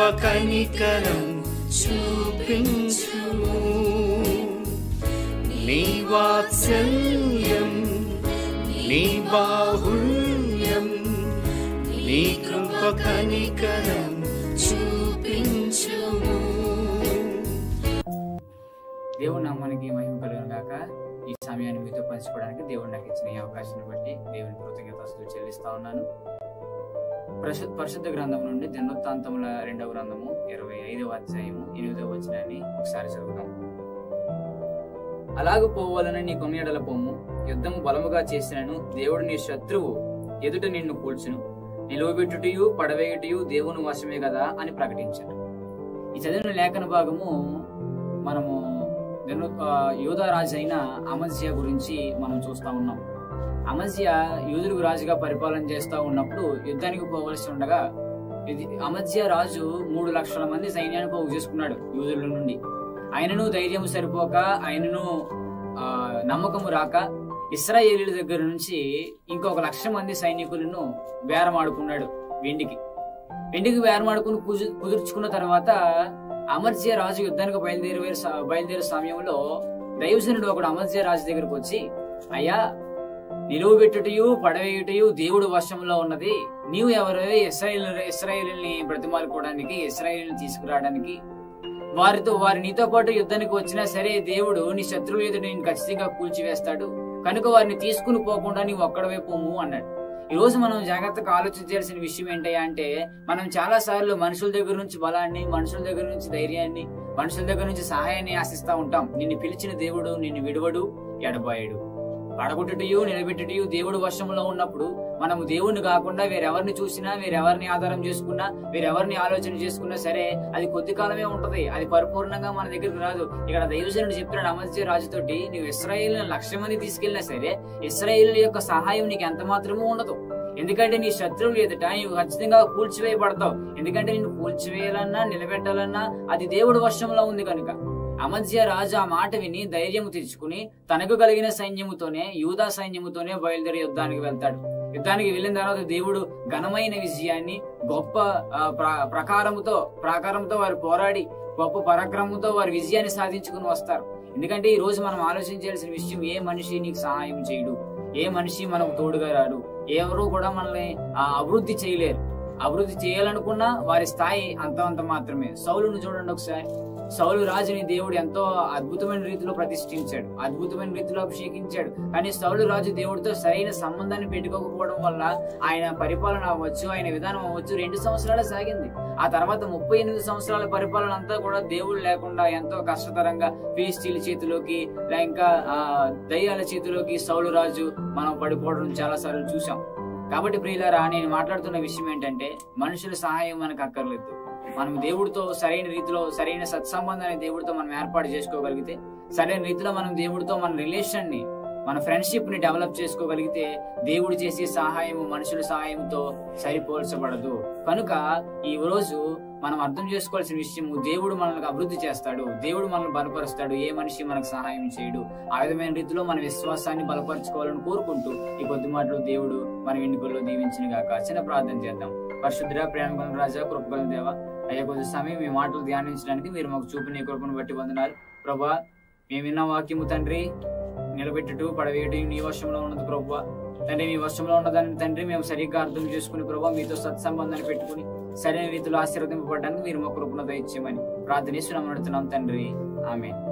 కనికరం చూపించు నీ వాత్సల్యం నీ బాహుల్యం నీ కృప కనికరం చూపించుము దేవుడు నామానికి మహిమ కలుగును గాక ఈ సమయాన్ని మీతో పంచుకోవడానికి దేవుడు నాకు ఇచ్చిన ఈ అవకాశాన్ని బట్టి దేవుని కృతజ్ఞతలు చెల్లిస్తా ఉన్నాను పరిశుద్ధ పరిశుద్ధ గ్రంథం నుండి దినవృత్తాంతముల రెండవ గ్రంథము ఇరవై ఐదవ అధ్యాయము ఎనిమిదవ వచనాన్ని ఒకసారి చదువుదాం అలాగూ పోవాలని నీ కొన్నేడల పొమ్ము యుద్ధము బలముగా చేసినను దేవుడు నీ శత్రువు ఎదుట నిన్ను కూల్చును నిలువబెట్టుటయు పడవేయుటయు దేవుని వశమే కదా అని ప్రకటించారు ఈ చదివిన లేఖన భాగము మనము దిన- ఆ, యోధా రాజు అయిన అమజ్య గురించి మనం చూస్తా ఉన్నాం అమజ్య యూదులకు రాజుగా పరిపాలన చేస్తా ఉన్నప్పుడు యుద్ధానికి పోవలసి ఉండగా ఇది అమజ్య రాజు మూడు లక్షల మంది సైన్యాన్ని పోగు చేసుకున్నాడు యూదుల నుండి ఆయనను ధైర్యం సరిపోక ఆయనను ఆ, నమ్మకము రాక ఇస్రాయేలీల దగ్గర నుంచి ఇంకొక లక్ష మంది సైనికులను బేరమాడుకున్నాడు వెండికి వెండికి బేరమాడుకుని కుజు- కుదుర్చుకున్న తర్వాత అమర్జ్య రాజు యుద్ధానికి బయలుదేరి బయలుదేరే సమయంలో దైవజనుడు ఒకడు అమర్జ్య రాజు దగ్గరకు వచ్చి అయ్యా నిలువ పెట్టుటయు పడవేయుటయు దేవుడు వశంలో ఉన్నది నీవు ఎవరు ఇస్రాయేల్ ఇస్రాయేల్ని బ్రతిమాలుకోవడానికి ఇస్రాయేల్ని తీసుకురావడానికి వారితో వారి నీతో పాటు యుద్ధానికి వచ్చినా సరే దేవుడు నీ శత్రువులు ఎదుట నేను ఖచ్చితంగా కూల్చివేస్తాడు కనుక వారిని తీసుకుని పోకుండా నీవు ఒక్కడవే పోము అన్నాడు ఈ రోజు మనం జాగ్రత్తగా ఆలోచించాల్సిన విషయం ఏంటయ్యా అంటే మనం చాలా సార్లు మనుషుల దగ్గర నుంచి బలాన్ని మనుషుల దగ్గర నుంచి ధైర్యాన్ని మనుషుల దగ్గర నుంచి సహాయాన్ని ఆశిస్తా ఉంటాం నిన్ను పిలిచిన దేవుడు నిన్ను విడువడు ఎడబాయడు పడగొట్టుటయు నిలబెట్టుటయు దేవుడు వశంలో ఉన్నప్పుడు మనము దేవుణ్ణి కాకుండా వేరెవరిని చూసినా వేరెవరిని ఆధారం చేసుకున్నా వేరెవరిని ఆలోచన చేసుకున్నా సరే అది కొద్ది కాలమే ఉంటది అది పరిపూర్ణంగా మన దగ్గరికి రాదు ఇక్కడ దైవజనుడు చెప్తున్నాడు అమర్జ్య రాజుతోటి నువ్వు ఇస్రాయేల్ లక్ష మంది తీసుకెళ్ళినా సరే ఇస్రాయేల్ యొక్క సహాయం నీకు ఎంత మాత్రమూ ఉండదు ఎందుకంటే నీ శత్రువులు ఎదుట నువ్వు ఖచ్చితంగా కూల్చివేయబడతావు ఎందుకంటే నిన్ను కూల్చివేయాలన్నా నిలబెట్టాలన్నా అది దేవుడు వశంలో ఉంది కనుక అమధ్య రాజు ఆ మాట విని ధైర్యం తెచ్చుకుని తనకు కలిగిన సైన్యముతోనే యూదా సైన్యముతోనే బయలుదేరి యుద్ధానికి వెళ్తాడు యుద్ధానికి వెళ్ళిన తర్వాత దేవుడు ఘనమైన విజయాన్ని గొప్ప ఆ, ప్ర- ప్రకారముతో ప్రాకారంతో వారు పోరాడి గొప్ప పరాక్రమంతో వారు విజయాన్ని సాధించుకుని వస్తారు ఎందుకంటే ఈ రోజు మనం ఆలోచించాల్సిన విషయం ఏ మనిషి నీకు సహాయం చేయడు ఏ మనిషి మనకు తోడుగా రాడు ఎవరు కూడా మనల్ని ఆ, అభివృద్ధి చేయలేరు అభివృద్ధి చేయాలనుకున్నా వారి స్థాయి అంత అంత మాత్రమే సౌలును చూడండి ఒకసారి సౌలు రాజుని దేవుడు ఎంతో అద్భుతమైన రీతిలో ప్రతిష్ఠించాడు అద్భుతమైన రీతిలో అభిషేకించాడు కానీ సౌలు రాజు దేవుడితో సరైన సంబంధాన్ని పెట్టుకోకపోవడం వల్ల ఆయన పరిపాలన అవ్వచ్చు ఆయన విధానం అవ్వచ్చు రెండు సంవత్సరాలే సాగింది ఆ తర్వాత ముప్పై ఎనిమిది సంవత్సరాల పరిపాలన అంతా కూడా దేవుడు లేకుండా ఎంతో కష్టతరంగా ఫిలిస్తీన్ల చేతిలోకి లే- ఇంకా ఆ, దయ్యాల చేతిలోకి సౌలు రాజు మనం పడిపోవడం చాలా సార్లు చూసాం కాబట్టి ప్రియులారా నేను మాట్లాడుతున్న విషయం ఏంటంటే మనుషుల సహాయం మనకు అక్కర్లేదు మనం దేవుడితో సరైన రీతిలో సరైన సత్సంబంధాన్ని దేవుడితో మనం ఏర్పాటు చేసుకోగలిగితే సరైన రీతిలో మనం దేవుడితో మన రిలేషన్ ని మన ఫ్రెండ్షిప్ ని డెవలప్ చేసుకోగలిగితే దేవుడు చేసే సహాయం మనుషుల సహాయంతో సరిపోల్చబడదు కనుక ఈ రోజు మనం అర్థం చేసుకోవాల్సిన విషయం దేవుడు మనల్ని అభివృద్ధి చేస్తాడు దేవుడు మనల్ని బలపరుస్తాడు ఏ మనిషి మనకు సహాయం చేయడు ఆ విధమైన రీతిలో మన విశ్వాసాన్ని బలపరచుకోవాలని కోరుకుంటూ ఈ కొద్ది మాటలు దేవుడు మన వెన్నుకల్లో దీవించిన గాక చిన్న ప్రార్థన చేద్దాం పరిశుద్ధ ప్రేమ రాజా కృపగల దేవ అయ్యా కొద్ది సమయం మీ మాటలు ధ్యానించడానికి మీరు మాకు చూపిన ఈ కృపను బట్టి వందనాలు ప్రభా మేము విన్న వాక్యము తండ్రి నిలబెట్టుటూ పడవేయటం నీ వర్షంలో ఉన్నది ప్రభా తండ్రి మీ వర్షంలో ఉన్నదాన్ని తండ్రి మేము సరిగ్గా అర్థం చేసుకుని ప్రభా మీతో సత్సంబంధాన్ని పెట్టుకుని సరైన రీతిలో ఆశీర్వదింపబడడానికి మీరు మా కృపణ దయచేయమని ప్రార్థనిస్తున్నాం నడుతున్నాం తండ్రి ఆమె